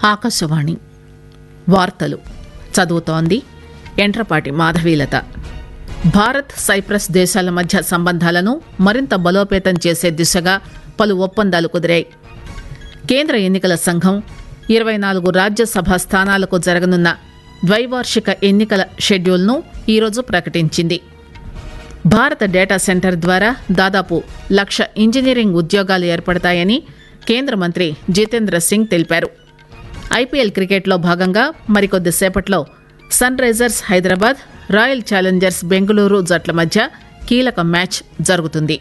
ఆకాశవాణి వార్తలు చదువుతోంది ఎంట్రపాటి మాధవీలత భారత్ సైప్రస్ దేశాల మధ్య సంబంధాలను మరింత బలోపేతం చేసే దిశగా పలు ఒప్పందాలు కుదిరాయి కేంద్ర ఎన్నికల సంఘం ఇరవై నాలుగు రాజ్యసభ స్థానాలకు జరగనున్న ద్వైవార్షిక ఎన్నికల షెడ్యూల్ను ఈరోజు ప్రకటించింది భారత డేటా సెంటర్ ద్వారా దాదాపు లక్ష ఇంజనీరింగ్ ఉద్యోగాలు ఏర్పడతాయని కేంద్ర మంత్రి జితేంద్ర సింగ్ తెలిపారు ఐపీఎల్ క్రికెట్లో భాగంగా మరికొద్ది సేపట్లో Sunrisers Hyderabad royal challengers Bengaluru జట్ల మధ్య కీలక మ్యాచ్ జరుగుతుంది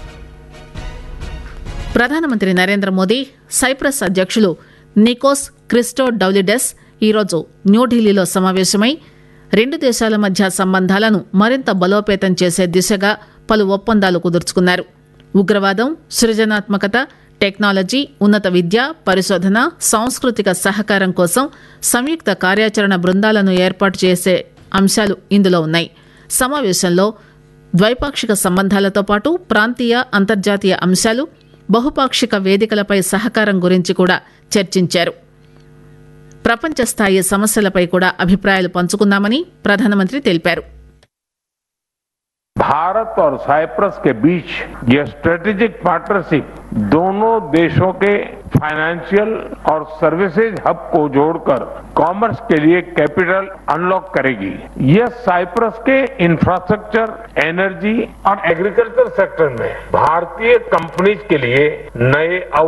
ప్రధానమంత్రి నరేంద్ర మోదీ సైప్రస్ అధ్యక్షులు నికోస్ క్రిస్టో డౌలిడెస్ ఈరోజు న్యూఢిల్లీలో సమావేశమై రెండు దేశాల మధ్య సంబంధాలను మరింత బలోపేతం చేసే దిశగా పలు ఒప్పందాలు కుదుర్చుకున్నారు ఉగ్రవాదం సృజనాత్మకత టెక్నాలజీ ఉన్నత విద్య పరిశోధన సాంస్కృతిక సహకారం కోసం సంయుక్త కార్యాచరణ బృందాలను ఏర్పాటు చేసే అంశాలు ఇందులో ఉన్నాయి సమావేశంలో ద్వైపాక్షిక సంబంధాలతో పాటు ప్రాంతీయ అంతర్జాతీయ అంశాలు బహుపాక్షిక వేదికలపై సహకారం గురించి కూడా చర్చించారు ప్రపంచ స్థాయి సమస్యలపై కూడా అభిప్రాయాలు పంచుకున్నామని ప్రధానమంత్రి తెలిపారు भारत और साइप्रस के बीच यह स्ट्रेटेजिक पार्टनरशिप दोनों देशों के फाइनेंशियल और सर्विसेज हब को जोड़कर कॉमर्स के लिए कैपिटल अनलॉक करेगी यह साइप्रस के इंफ्रास्ट्रक्चर एनर्जी और एग्रीकल्चर सेक्टर में भारतीय कंपनीज के लिए नए